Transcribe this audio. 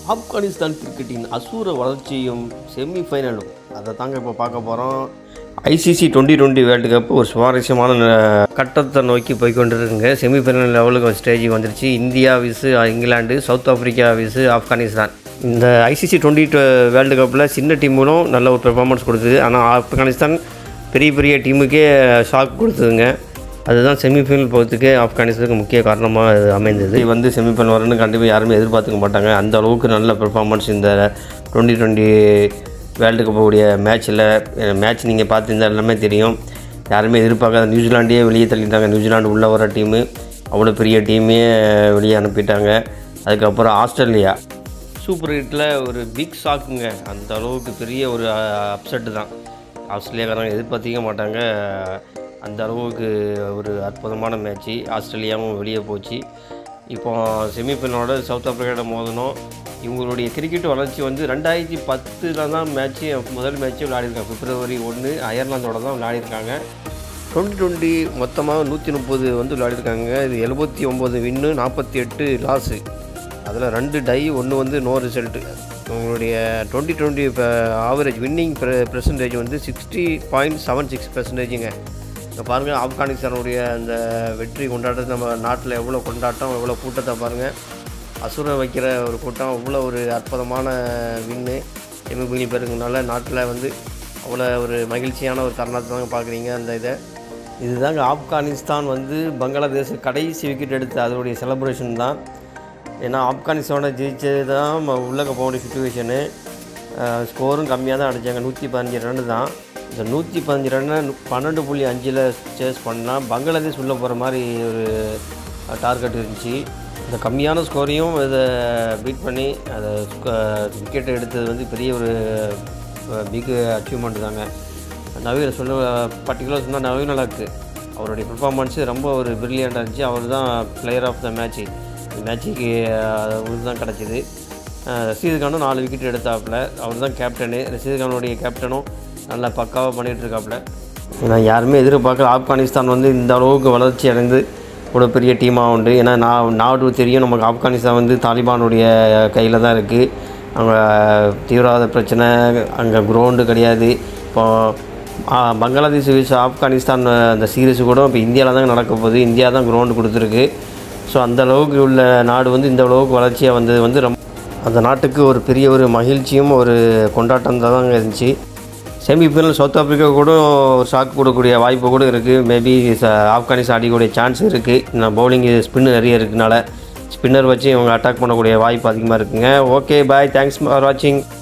ஆப்கானிஸ்தான் கிரிக்கெட்டின் அசூர வளர்ச்சியும் செமிஃபைனலும் அதை தாங்க இப்போ பார்க்க போகிறோம் ICC twenty twenty world cup ஒரு சுவாரஸ்யமான ந- கட்டத்தை நோக்கி போய் கொண்டிருக்குங்க செமிஃபைனல் லெவலுக்கு ஸ்டேஜுக்கு வந்துருச்சு India versus England South Africa versus Afghanistan இந்த ஐசிசி டுவெண்ட்டி வேர்ல்டு கப்பில் சின்ன டீமும் நல்ல ஒரு பெர்ஃபார்மன்ஸ் கொடுத்தது ஆனால் ஆப்கானிஸ்தான் பெரிய பெரிய டீமுக்கே ஷாக் கொடுத்ததுங்க அதுதான் செமிஃபைனல் போகிறதுக்கு ஆப்கானிஸ்தானுக்கு முக்கிய காரணமாக இது அமைந்தது இது வந்து செமிஃபைனல் வரணும்னு கண்டிப்பாக யாருமே எதிர்பார்த்துக்க மாட்டாங்க அந்த அளவுக்கு நல்ல பெர்ஃபார்மன்ஸ் இந்த டுவெண்ட்டி டுவெண்ட்டி வேர்ல்டு கப்புடைய மேட்ச்சில் மேட்ச் நீங்கள் பார்த்துருந்தா எல்லாமே தெரியும் யாருமே எதிர்பார்க்காத நியூசிலாண்டையே வெளியே தள்ளிட்டாங்க நியூசிலாந்து உள்ளே வர டீமு அவ்வளோ பெரிய டீமே வெளியே அனுப்பிட்டாங்க அதுக்கப்புறம் ஆஸ்திரேலியா சூப்பர் ஹிட்டில் ஒரு பிக் ஷாக்குங்க அந்த அளவுக்கு பெரிய ஒரு அப்செட்டு தான் ஆஸ்திரேலியாக்காரங்க எதிர்பார்த்திக்க மாட்டாங்க அந்த அளவுக்கு ஒரு அற்புதமான மேட்ச்சு ஆஸ்திரேலியாவும் வெளியே போச்சு இப்போ செமிஃபைனலோட சவுத் ஆப்பிரிக்காவோட மோதணும் இவங்களுடைய கிரிக்கெட் வளர்ச்சி வந்து ரெண்டாயிரத்தி பத்தில் தான் மேட்ச்சு முதல் மேட்ச்சு விளையாடிருக்காங்க பிப்ரவரி ஒன்று அயர்லாந்தோட தான் விளையாடிருக்காங்க டுவெண்ட்டி டுவெண்ட்டி மொத்தமாக நூற்றி முப்பது வந்து விளையாடிருக்காங்க இது எழுபத்தி ஒம்பது வின்னு நாற்பத்தி எட்டு லாஸு அதில் ரெண்டு டை ஒன்று வந்து நோ ரிசல்ட்டு உங்களுடைய டுவெண்ட்டி டுவெண்ட்டி இப்போ ஆவரேஜ் வின்னிங் பெர்சன்டேஜ் வந்து சிக்ஸ்டி பாயிண்ட் செவன் சிக்ஸ் பெர்சன்டேஜுங்க இப்போ பாருங்கள் ஆப்கானிஸ்தானுடைய அந்த வெற்றி கொண்டாட்டத்தை நம்ம நாட்டில் எவ்வளோ கொண்டாட்டம் எவ்வளோ கூட்டத்தை பாருங்கள் அசுரம் வைக்கிற ஒரு கூட்டம் அவ்வளோ ஒரு அற்புதமான வின்னு எம்எபிலி பெருங்கனால நாட்டில் வந்து அவ்வளோ ஒரு மகிழ்ச்சியான ஒரு தருணத்தை தாங்க பார்க்குறீங்க அந்த இதை இதுதாங்க ஆப்கானிஸ்தான் வந்து பங்களாதேஷ் கடைசி விக்கெட் எடுத்த அதோடைய செலப்ரேஷன் தான் ஏன்னா ஆப்கானிஸ்தானோட ஜெயிச்சது தான் ம- உள்ளக போக வேண்டிய சுச்சுவேஷனு ஸ்கோரும் கம்மியாக தான் அடித்தாங்க நூற்றி பதினஞ்சு ரன்னு தான் இந்த நூற்றி பதினஞ்சு ரன்னை பன்னெண்டு புள்ளி அஞ்சில் சேஸ் பண்ணால் பங்களாதேஷ் உள்ளே போகிற மாதிரி ஒரு டார்கெட் இருந்துச்சு இந்த கம்மியான ஸ்கோரையும் இதை பீட் பண்ணி அதை விக்கெட் எடுத்தது வந்து பெரிய ஒரு பிக் அச்சீவ்மெண்ட் தாங்க நவீன சொல்ல பர்டிகுலர் சொன்னால் நவீன லக்கு அவருடைய பெர்ஃபார்மன்ஸு ரொம்ப ஒரு பிரில்லியண்ட்டாக இருந்துச்சு அவர் தான் பிளேயர் ஆஃப் த மேட்ச்சு மேட்சுக்கு அவருக்கு தான் கிடச்சிது ரஷீது கானும் நாலு விக்கெட் எடுத்தாப்புல அவர் தான் கேப்டனு ரஷீது கானுடைய கேப்டனும் நல்லா பக்காவாக பண்ணிகிட்டு இருக்காப்புல ஏன்னா யாருமே எதிர்பார்க்கல ஆப்கானிஸ்தான் வந்து இந்த அளவுக்கு வளர்ச்சி அடைந்து ஒரு பெரிய டீமாக உண்டு ஏன்னா நான் நாடு தெரியும் நமக்கு ஆப்கானிஸ்தான் வந்து தாலிபானுடைய கையில் தான் இருக்குது அங்கே தீவிரவாத பிரச்சனை அங்கே கிரவுண்டு கிடையாது இப்போ ஆ, பங்களாதேஷ் vs ஆப்கானிஸ்தான் அந்த சீரீஸ் கூட இப்போ இந்தியாவில் தான் நடக்க போகுது இந்தியா தான் கிரவுண்டு கொடுத்துருக்கு ஸோ அந்த அளவுக்கு உள்ள நாடு வந்து இந்த அளவுக்கு வளர்ச்சியாக வந்தது வந்து ரொம்ப அந்த நாட்டுக்கு ஒரு பெரிய ஒரு மகிழ்ச்சியும் ஒரு கொண்டாட்டம் தாங்க இருந்துச்சு செமிஃபைனல் சவுத் ஆப்பிரிக்கா கூட ஒரு ஷாக் கொடுக்கக்கூடிய வாய்ப்பு கூட இருக்குது மேபி ஆப்கானிஸ்தான் அடிக்கக்கூடிய சான்ஸ் இருக்குது நான் பவுலிங் ஸ்பின்னு நிறைய இருக்கனால ஸ்பின்னர் வச்சு இவங்க அட்டாக் பண்ணக்கூடிய வாய்ப்பு அதிகமாக இருக்குங்க ஓகே பாய் தேங்க்ஸ் ஃபார் வாட்சிங்